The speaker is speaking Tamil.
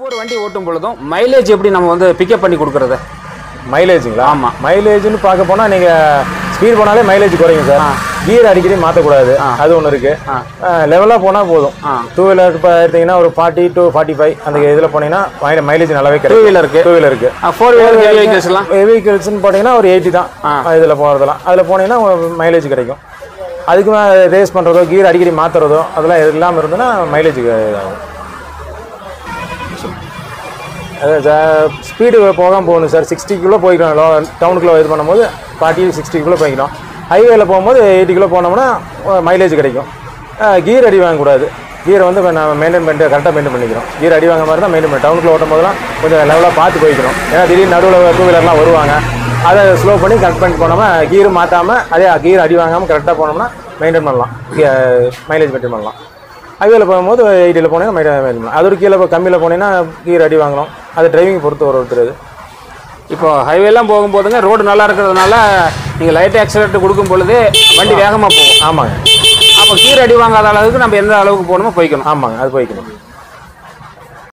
ஒவ்வொரு வண்டி ஓட்டும் பொழுதும் மைலேஜ் எப்படி நம்ம வந்து பிக்கப் பண்ணி கொடுக்கறது மைலேஜுங்களா ஆமா. மைலேஜ்னு பார்க்க போனால் நீங்கள் ஸ்பீட் போனாலே மைலேஜ் குறையும் சார் கியர் அடிக்கடி மாற்றக்கூடாது அது ஒன்று இருக்கு லெவலாக போனால் போதும் ஆ. டூ வீலர் இப்போ எடுத்தீங்கன்னா ஒரு ஃபார்ட்டி டு ஃபார்ட்டி ஃபைவ் அந்த இதில் போனீங்கன்னா மைலேஜ் நல்லாவே டூ கிடைக்கும் வீலருக்கு டூ வீலருக்கு ஃபோர் வீலர் வெஹிக்கிள்ஸ் எல்லாம் வெஹிக்கிள்ஸ்னு போனீங்கன்னா ஒரு எயிட்டி தான் இதில் போகிறதெல்லாம் அதில் போனீங்கன்னா மைலேஜ் கிடைக்கும் அதுக்கு ரேஸ் பண்ணுறதோ கியர் அடிக்கடி மாற்றுறதோ அதெல்லாம் இல்லாமல் இருந்ததுன்னா மைலேஜ் ஆகும் ஸ்பீடு போகாமல் போகணும் சார் சிக்ஸ்டிக்குள்ளே போய்க்கணும் லோ டவுனுக்குள்ளே இது பண்ணும்போது ஃபார்ட்டி சிக்ஸ்டிக்குள்ளே போய்க்கணும் ஹைவேல போகும்போது எயிட்டி கிலோ போனோம்னா மைலேஜ் கிடைக்கும் கீர் அடி வாங்கக்கூடாது கீரை வந்து நம்ம மெயின்டைன் பண்ணிட்டு கரெக்டாக மெயின்டைன் பண்ணிக்கிறோம் கீர் அடி வாங்க மாதிரி தான் மெயின்டைன் பண்ணி டவுனுக்குள்ள ஓட்டும் போதெல்லாம் கொஞ்சம் லெவலாக பார்த்து போய்க்கணும் ஏன்னா திடீர்னு நடுவில் டூ வீலர்லாம் வருவாங்க அதை ஸ்லோ பண்ணி கரெக்ட் பண்ணி போனோம்னா கீர் மாற்றாமல் அதே கீர் அடி வாங்காமல் கரெக்டாக போனோம்னா மெயின்டைன் பண்ணலாம் மைலேஜ் மெயின்டைன் பண்ணலாம் ஹைவேல போகும்போது எயிட்டியில் போனீங்கன்னா மைலேஜ் மெயின்டைன் பண்ணலாம் அது ஒரு கீழே கம்மியில் போனீங்கன்னா கீர் அடி வாங்கணும் அது டிரைவிங் பொறுத்து ஒரு ஒருத்தர் இது இப்போ ஹைவேலாம் போகும்போதுங்க ரோடு நல்லா இருக்கிறதுனால நீங்கள் லைட் ஆக்சிலேட்டர் கொடுக்கும் பொழுது வண்டி வேகமாக போகும் ஆமாங்க அப்போ கீர் அடி வாங்காத அளவுக்கு நம்ம எந்த அளவுக்கு போகணுமோ போய்க்கணும் ஆமாங்க அது போய்க்கணும்